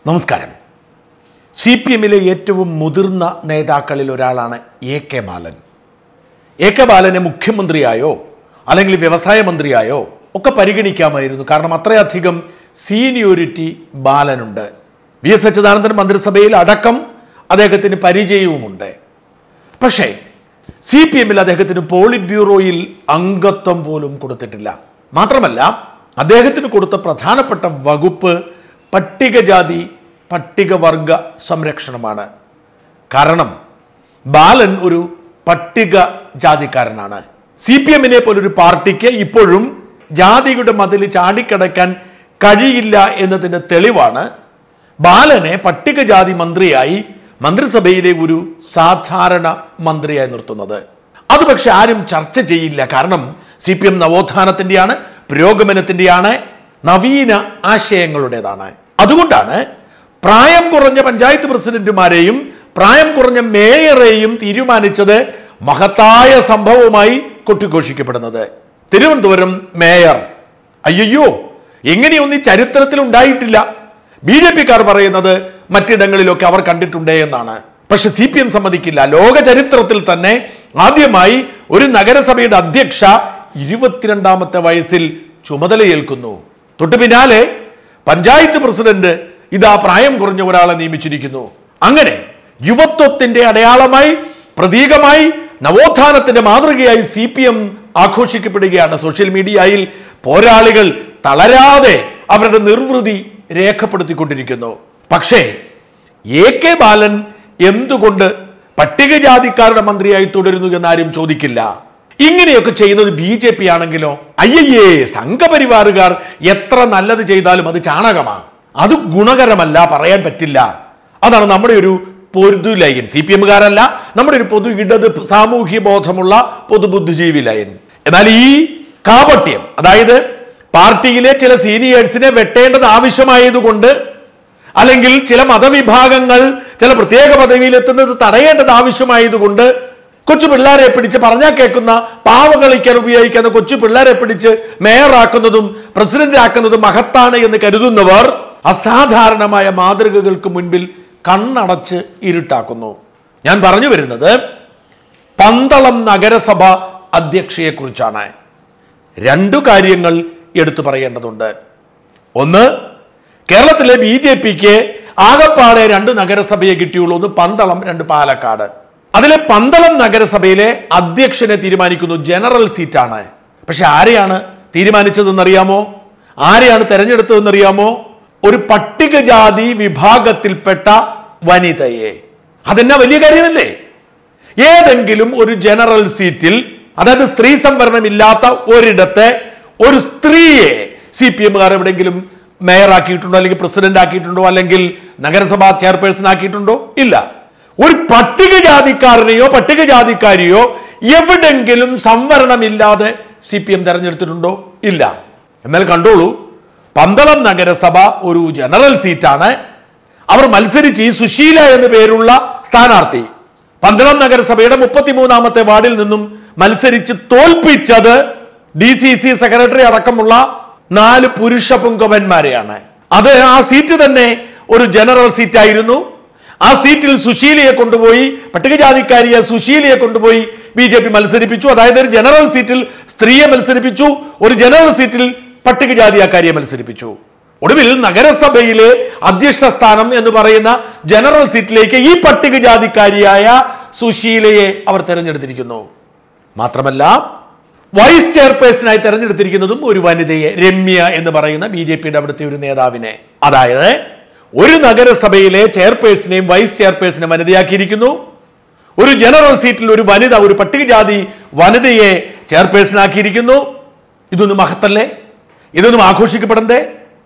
നമസ്കാരം C P എമ്മിലെ ഏറ്റവും മുതിർന്ന നേതാക്കളിൽ ഒരാളാണ് A K Balan A K ബാലനെ മുഖ്യമന്ത്രിയായോ അല്ലെങ്കിൽ വ്യവസായ മന്ത്രിയായോ ഒക്കെ പരിഗണിക്കാമായിരുന്നു കാരണം അത്രയധികം സീനിയോരിറ്റി ബാലനുണ്ട് വി എസ് അച്യുതാനന്ദൻ മന്ത്രിസഭയിൽ അടക്കം അദ്ദേഹത്തിന് പരിചയവുമുണ്ട് പക്ഷേ സി പി എമ്മിൽ അദ്ദേഹത്തിന് പോളിറ്റ് ബ്യൂറോയിൽ അംഗത്വം പോലും കൊടുത്തിട്ടില്ല മാത്രമല്ല അദ്ദേഹത്തിന് കൊടുത്ത പ്രധാനപ്പെട്ട വകുപ്പ് പട്ടികജാതി പട്ടികവർഗ സംരക്ഷണമാണ് കാരണം ബാലൻ ഒരു പട്ടിക ജാതിക്കാരനാണ് സി പി എമ്മിനെ പോലൊരു പാർട്ടിക്ക് ഇപ്പോഴും ജാതിയുടെ മതിൽ ചാടിക്കടക്കാൻ കഴിയില്ല എന്നതിൻ്റെ തെളിവാണ് ബാലനെ പട്ടികജാതി മന്ത്രിയായി മന്ത്രിസഭയിലെ ഒരു സാധാരണ മന്ത്രിയായി നിർത്തുന്നത് അത് പക്ഷെ ആരും ചർച്ച ചെയ്യില്ല കാരണം സി പി എം നവോത്ഥാനത്തിന്റെയാണ് പുരോഗമനത്തിന്റെയാണ് നവീന ആശയങ്ങളുടേതാണ് അതുകൊണ്ടാണ് പ്രായം കുറഞ്ഞ പഞ്ചായത്ത് പ്രസിഡന്റുമാരെയും പ്രായം കുറഞ്ഞ മേയറെയും തീരുമാനിച്ചത് മഹത്തായ സംഭവമായി കൊട്ടിഘോഷിക്കപ്പെടുന്നത് തിരുവനന്തപുരം മേയർ അയ്യോ എങ്ങനെയൊന്നും ഈ ചരിത്രത്തിൽ ഉണ്ടായിട്ടില്ല ബി ജെ പിക്കാർ പറയുന്നത് മറ്റിടങ്ങളിലൊക്കെ അവർ കണ്ടിട്ടുണ്ടേ എന്നാണ് പക്ഷെ സി പി എം സമ്മതിക്കില്ല ലോക ചരിത്രത്തിൽ തന്നെ ആദ്യമായി ഒരു നഗരസഭയുടെ അധ്യക്ഷ ഇരുപത്തിരണ്ടാമത്തെ വയസ്സിൽ ചുമതലയേൽക്കുന്നു തൊട്ടു പിന്നാലെ പഞ്ചായത്ത് പ്രസിഡന്റ് ഇതാ പ്രായം കുറഞ്ഞ ഒരാളെ നിയമിച്ചിരിക്കുന്നു അങ്ങനെ യുവത്വത്തിന്റെ അടയാളമായി പ്രതീകമായി നവോത്ഥാനത്തിന്റെ മാതൃകയായി സി പി എം ആഘോഷിക്കപ്പെടുകയാണ് സോഷ്യൽ മീഡിയയിൽ പോരാളികൾ തളരാതെ അവരുടെ നിർവൃതി രേഖപ്പെടുത്തിക്കൊണ്ടിരിക്കുന്നു പക്ഷേ എ കെ ബാലൻ എന്തുകൊണ്ട് പട്ടികജാതിക്കാരുടെ മന്ത്രിയായി തുടരുന്നു എന്നാരും ചോദിക്കില്ല ഇങ്ങനെയൊക്കെ ചെയ്യുന്നത് ബി ജെ പി ആണെങ്കിലോ അയ്യയ്യേ സംഘപരിവാറുകാർ എത്ര നല്ലത് ചെയ്താലും അത് ചാണകമാണ് അത് ഗുണകരമല്ല പറയാൻ പറ്റില്ല അതാണ് നമ്മുടെ ഒരു പൊതു ലൈൻ സി പി എമ്മുകാരല്ല നമ്മുടെ ഒരു പൊതു ഇടത് സാമൂഹ്യ ബോധമുള്ള പൊതുബുദ്ധിജീവി ലൈൻ എന്നാൽ ഈ കാപട്യം അതായത് പാർട്ടിയിലെ ചില സീനിയേഴ്സിനെ വെട്ടേണ്ടത് ആവശ്യമായതുകൊണ്ട് അല്ലെങ്കിൽ ചില മതവിഭാഗങ്ങൾ ചില പ്രത്യേക പദവിയിലെത്തുന്നത് തടയേണ്ടത് ആവശ്യമായതുകൊണ്ട് കൊച്ചു പിള്ളേരെ പിടിച്ച് പറഞ്ഞാൽ കേൾക്കുന്ന പാവ കളിക്കാൻ ഉപയോഗിക്കുന്ന കൊച്ചു പിള്ളേരെ പിടിച്ച് മേയറാക്കുന്നതും പ്രസിഡന്റ് ആക്കുന്നതും മഹത്താണ് എന്ന് കരുതുന്നവർ അസാധാരണമായ മാതൃകകൾക്ക് മുൻപിൽ കണ്ണടച്ച് ഇരുട്ടാക്കുന്നു ഞാൻ പറഞ്ഞു വരുന്നത് പന്തളം നഗരസഭ അധ്യക്ഷയെക്കുറിച്ചാണ് രണ്ടു കാര്യങ്ങൾ എടുത്തു പറയേണ്ടതുണ്ട് ഒന്ന് കേരളത്തിലെ ബി ജെ പിക്ക് ആകപ്പാടെ രണ്ട് നഗരസഭയെ കിട്ടിയുള്ളൂ ഒന്ന് പന്തളം രണ്ട് പാലക്കാട് അതിലെ പന്തളം നഗരസഭയിലെ അധ്യക്ഷനെ തീരുമാനിക്കുന്നു ജനറൽ സീറ്റാണ് പക്ഷെ ആരെയാണ് തീരുമാനിച്ചതെന്നറിയാമോ ആരെയാണ് തെരഞ്ഞെടുത്തതെന്നറിയാമോ ഒരു പട്ടികജാതി വിഭാഗത്തിൽപ്പെട്ട വനിതയെ അതെന്നാ വലിയ കാര്യമല്ലേ ഏതെങ്കിലും ഒരു ജനറൽ സീറ്റിൽ അതായത് സ്ത്രീ സംവരണം ഇല്ലാത്ത ഒരിടത്തെ ഒരു സ്ത്രീയെ സി പി എമ്മുകാർ എവിടെയെങ്കിലും മേയർ ആക്കിയിട്ടുണ്ടോ അല്ലെങ്കിൽ പ്രസിഡന്റ് ആക്കിയിട്ടുണ്ടോ അല്ലെങ്കിൽ നഗരസഭാ ചെയർപേഴ്സൺ ആക്കിയിട്ടുണ്ടോ ഇല്ല ഒരു പട്ടികജാതിക്കാരനെയോ പട്ടികജാതിക്കാരിയോ എവിടെങ്കിലും സംവരണമില്ലാതെ സി പി എം തെരഞ്ഞെടുത്തിട്ടുണ്ടോ ഇല്ല എന്നാൽ കണ്ടോളൂ പന്തളം നഗരസഭ ഒരു ജനറൽ സീറ്റാണ് അവർ മത്സരിച്ച് ഈ സുശീല എന്ന പേരുള്ള സ്ഥാനാർത്ഥി പന്തളം നഗരസഭയുടെ മുപ്പത്തിമൂന്നാമത്തെ വാർഡിൽ നിന്നും മത്സരിച്ച് തോൽപ്പിച്ചത് ഡി സി സി സെക്രട്ടറി അടക്കമുള്ള നാല് പുരുഷ പുങ്കവന്മാരെയാണ് അത് ആ സീറ്റ് തന്നെ ഒരു ജനറൽ സീറ്റായിരുന്നു ആ സീറ്റിൽ സുശീലയെ കൊണ്ടുപോയി പട്ടികജാതിക്കാരിയെ സുശീലയെ കൊണ്ടുപോയി ബി ജെ പി മത്സരിപ്പിച്ചു അതായത് ഒരു ജനറൽ സീറ്റിൽ സ്ത്രീയെ മത്സരിപ്പിച്ചു ഒരു ജനറൽ സീറ്റിൽ പട്ടികജാതിയാക്കാരിയെ മത്സരിപ്പിച്ചു ഒടുവിൽ നഗരസഭയിലെ അധ്യക്ഷ സ്ഥാനം എന്ന് പറയുന്ന ജനറൽ സീറ്റിലേക്ക് ഈ പട്ടികജാതിക്കാരിയായ സുശീലയെ അവർ തെരഞ്ഞെടുത്തിരിക്കുന്നു മാത്രമല്ല വൈസ് ചെയർപേഴ്സണായി തെരഞ്ഞെടുത്തിരിക്കുന്നതും ഒരു വനിതയെ രമ്യ എന്ന് പറയുന്ന ബി ജെ പിയുടെ അവിടുത്തെ ഒരു നേതാവിനെ അതായത് ഒരു നഗരസഭയിലെ ചെയർപേഴ്സണെയും വൈസ് ചെയർപേഴ്സണെ വനിതയാക്കിയിരിക്കുന്നു ഒരു ജനറൽ സീറ്റിൽ ഒരു വനിത ഒരു പട്ടികജാതി വനിതയെ ചെയർപേഴ്സൺ ആക്കിയിരിക്കുന്നു ഇതൊന്നും മഹത്തല്ലേ ഇതൊന്നും ആഘോഷിക്കപ്പെടണ്ടേ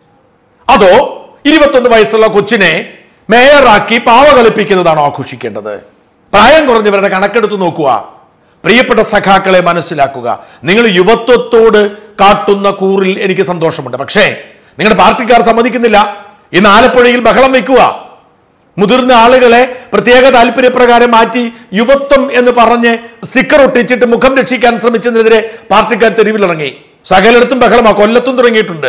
അതോ ഇരുപത്തൊന്ന് വയസ്സുള്ള കൊച്ചിനെ മേയറാക്കി പാവ കളിപ്പിക്കുന്നതാണോ ആഘോഷിക്കേണ്ടത് പ്രായം കുറഞ്ഞവരുടെ കണക്കെടുത്ത് നോക്കുക പ്രിയപ്പെട്ട സഖാക്കളെ മനസ്സിലാക്കുക നിങ്ങൾ യുവത്വത്തോട് കാട്ടുന്ന കൂറിൽ എനിക്ക് സന്തോഷമുണ്ട് പക്ഷേ നിങ്ങളുടെ പാർട്ടിക്കാർ സമ്മതിക്കുന്നില്ല ഇന്ന് ആലപ്പുഴയിൽ ബഹളം വെക്കുക മുതിർന്ന ആളുകളെ പ്രത്യേക താല്പര്യപ്രകാരം മാറ്റി യുവത്വം എന്ന് പറഞ്ഞ് സ്റ്റിക്കർ ഒട്ടിച്ചിട്ട് മുഖം രക്ഷിക്കാൻ ശ്രമിച്ചതിനെതിരെ പാർട്ടിക്കാർ തെരുവിലിറങ്ങി സകലയിടത്തും ബഹളമാ കൊല്ലത്തും തുടങ്ങിയിട്ടുണ്ട്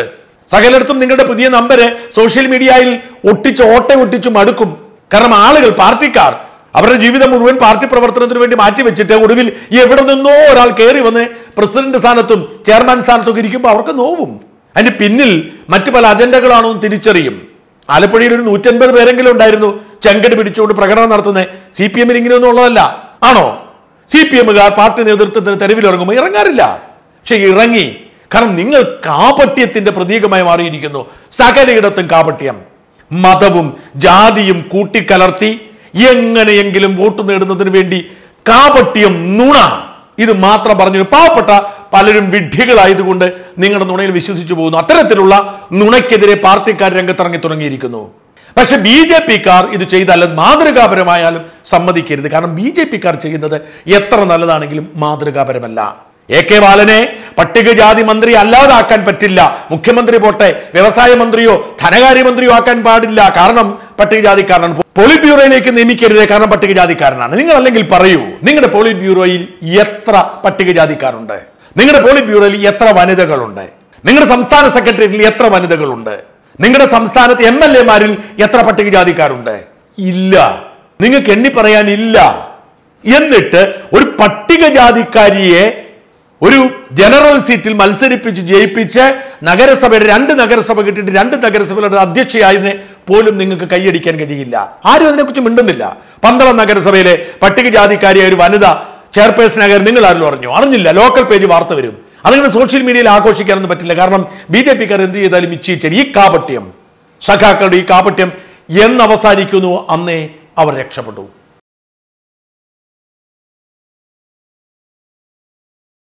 സകലയിടത്തും നിങ്ങളുടെ പുതിയ നമ്പര് സോഷ്യൽ മീഡിയയിൽ ഒട്ടിച്ച് ഓട്ട ഒട്ടിച്ച് മടുക്കും കാരണം ആളുകൾ പാർട്ടിക്കാർ അവരുടെ ജീവിതം മുഴുവൻ പാർട്ടി പ്രവർത്തനത്തിന് വേണ്ടി മാറ്റിവെച്ചിട്ട് ഒടുവിൽ ഈ എവിടെ നിന്നോ ഒരാൾ കയറി വന്ന് പ്രസിഡന്റ് സ്ഥാനത്തും ചെയർമാൻ സ്ഥാനത്തും ഒക്കെ ഇരിക്കുമ്പോൾ അവർക്ക് നോവും അതിന് പിന്നിൽ മറ്റു പല അജണ്ടകളാണോ എന്ന് തിരിച്ചറിയും ആലപ്പുഴയിൽ ഒരു നൂറ്റൻപത് പേരെങ്കിലും ഉണ്ടായിരുന്നു ചെങ്കട് പിടിച്ചുകൊണ്ട് പ്രകടനം നടത്തുന്നത് സി പി എമ്മിൽ ഇങ്ങനെയൊന്നും ഉള്ളതല്ല ആണോ സി പി എമ്മുകാർ പാർട്ടി നേതൃത്വത്തിന് തെരുവിലിറങ്ങുമ്പോൾ ഇറങ്ങാറില്ല പക്ഷെ ഇറങ്ങി കാരണം നിങ്ങൾ കാപട്യത്തിന്റെ പ്രതീകമായി മാറിയിരിക്കുന്നു സകലയിടത്തും കാപട്യം മതവും ജാതിയും കൂട്ടിക്കലർത്തി എങ്ങനെയെങ്കിലും വോട്ട് നേടുന്നതിന് വേണ്ടി കാപട്യം നുണ ഇത് മാത്രം പറഞ്ഞു പാവപ്പെട്ട പലരും വിഡ്ഢികളായതുകൊണ്ട് നിങ്ങളുടെ നുണയിൽ വിശ്വസിച്ചു പോകുന്നു അത്തരത്തിലുള്ള നുണയ്ക്കെതിരെ പാർട്ടിക്കാർ രംഗത്തിറങ്ങി തുടങ്ങിയിരിക്കുന്നു പക്ഷെ ബി ജെ പിക്കാർ ഇത് ചെയ്താലും മാതൃകാപരമായാലും സമ്മതിക്കരുത് കാരണം ബി ജെ പിക്കാർ ചെയ്യുന്നത് എത്ര നല്ലതാണെങ്കിലും മാതൃകാപരമല്ല എ കെ ബാലനെ പട്ടികജാതി മന്ത്രി അല്ലാതാക്കാൻ പറ്റില്ല മുഖ്യമന്ത്രി പോട്ടെ വ്യവസായ മന്ത്രിയോ ധനകാര്യമന്ത്രിയോ ആക്കാൻ പാടില്ല കാരണം പട്ടികജാതിക്കാരനാണ് പോളിറ്റ് ബ്യൂറോയിലേക്ക് നിയമിക്കരുത് കാരണം പട്ടികജാതിക്കാരനാണ് നിങ്ങൾ അല്ലെങ്കിൽ പറയൂ നിങ്ങളുടെ പോളിറ്റ് ബ്യൂറോയിൽ എത്ര പട്ടികജാതിക്കാരുണ്ട് നിങ്ങളുടെ പോളിറ്റ് ബ്യൂറോയിൽ എത്ര വനിതകളുണ്ട് നിങ്ങളുടെ സംസ്ഥാന സെക്രട്ടേറിയറ്റിൽ എത്ര വനിതകളുണ്ട് നിങ്ങളുടെ സംസ്ഥാനത്ത് എം എൽ എമാരിൽ എത്ര പട്ടികജാതിക്കാരുണ്ട് ഇല്ല നിങ്ങൾക്ക് എണ്ണി പറയാനില്ല എന്നിട്ട് ഒരു പട്ടികജാതിക്കാരിയെ ഒരു ജനറൽ സീറ്റിൽ മത്സരിപ്പിച്ച് ജയിപ്പിച്ച് നഗരസഭയുടെ രണ്ട് നഗരസഭ കിട്ടിയിട്ട് രണ്ട് നഗരസഭയുടെ അധ്യക്ഷയായതിനെ പോലും നിങ്ങൾക്ക് കൈയടിക്കാൻ കഴിയില്ല ആരും അതിനെക്കുറിച്ച് മിണ്ടുന്നില്ല പന്തളം നഗരസഭയിലെ പട്ടികജാതിക്കാരിയായ ഒരു വനിത ചെയർപേഴ്സണാകാൻ നിങ്ങൾ ആരും അറിഞ്ഞു അറിഞ്ഞില്ല ലോക്കൽ പേജ് വാർത്ത വരും അതങ്ങനെ സോഷ്യൽ മീഡിയയിൽ ആഘോഷിക്കാനൊന്നും പറ്റില്ല കാരണം ബി ജെ പിക്കാർ എന്ത് ചെയ്താലും ഇച്ഛിച്ചടി ഈ കാപട്യം സഖാക്കളുടെ ഈ കാപട്യം എന്നവസാനിക്കുന്നു അന്നേ അവർ രക്ഷപ്പെട്ടു